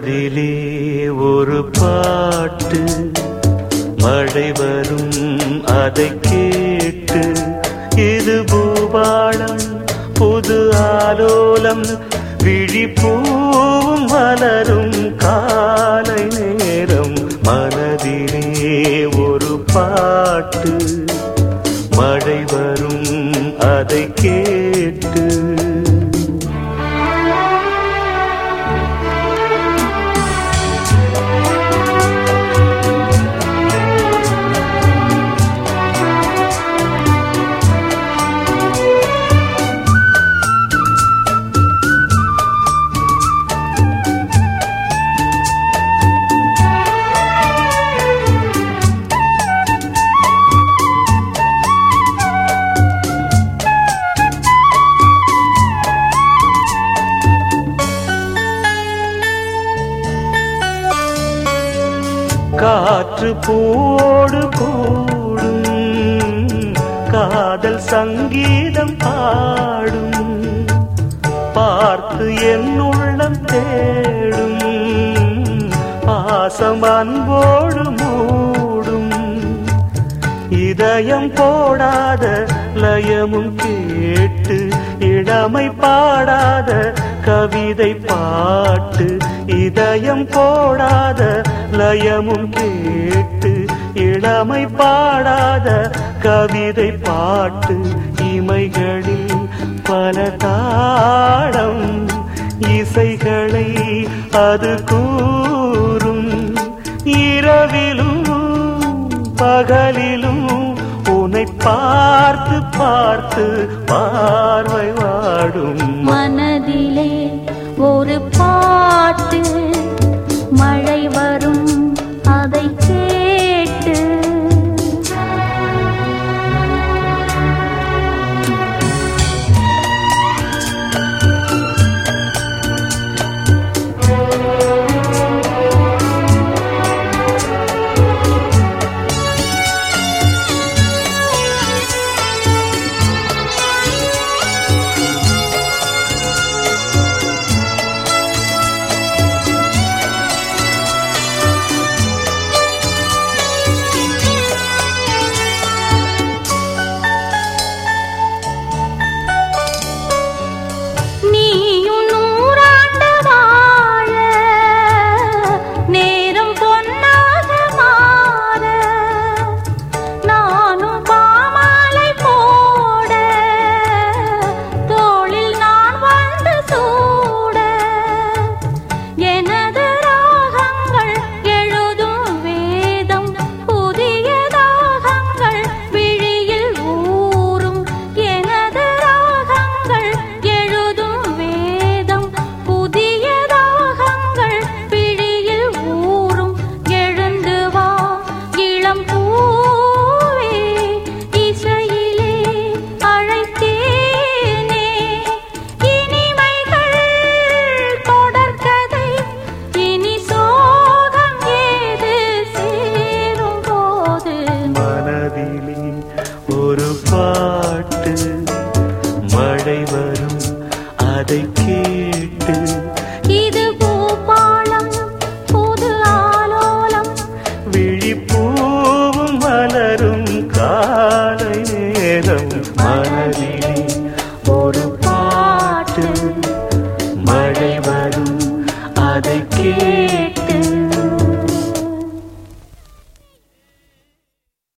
மனதிலே ஒரு பாட்டு மழை வரும் அதை கேட்டு இது பூபாளம் புது ஆலோலம் விழிப்பூவும் மலரும் காலை நேரம் மனதிலே ஒரு பாட்டு மழை வரும் அதை கேட்டு காற்று போடு கூடும் காதல் சங்கீதம் பாடும் பார்த்து என் உள்ளம் தேடும் பாசம் அன்போடு மூடும் இதயம் போடாத லயமும் கேட்டு இளமை பாடாத கவிதை பாட்டு இதயம் போடாத லயமும் கேட்டு இளமை பாடாத கவிதை பாட்டு இமைகளில் பல தாளம் இசைகளை அது கூறும் இரவிலும் பகலிலும் உன்னை பார்த்து பார்த்து பார்வை வாடும் மனதிலே ஒரு பாட்டு மழை வரும் அதை கேட்டு நீயும் நூறாண்டு வாழ நேரம் பொன்னாக மாற நானும் பாமாலை போட தோளில் நான் வந்து சூட எனது ராகங்கள் எழுதும் வேதம் புதிய தாகங்கள் விழியில் ஊறும் எனது ராகங்கள் எழுதும் வேதம் புதிய தாகங்கள் விழியில் ஊறும் எழுந்து வா இளம் பூவே இசையிலே அழைத்தேனே இனிமைகள் தொடர்கதை இனி சோகம் ஏது சேரும் போது மனதிலே ஒரு பாட்டு மழை வரும் அதை கேட்டு இது பூபாளம் புது ஆலோலம் விழிப்பூவும் மலரும் காலை நேரம் மனதிலே ஒரு பாட்டு மழை வரும் அதை கேட்டு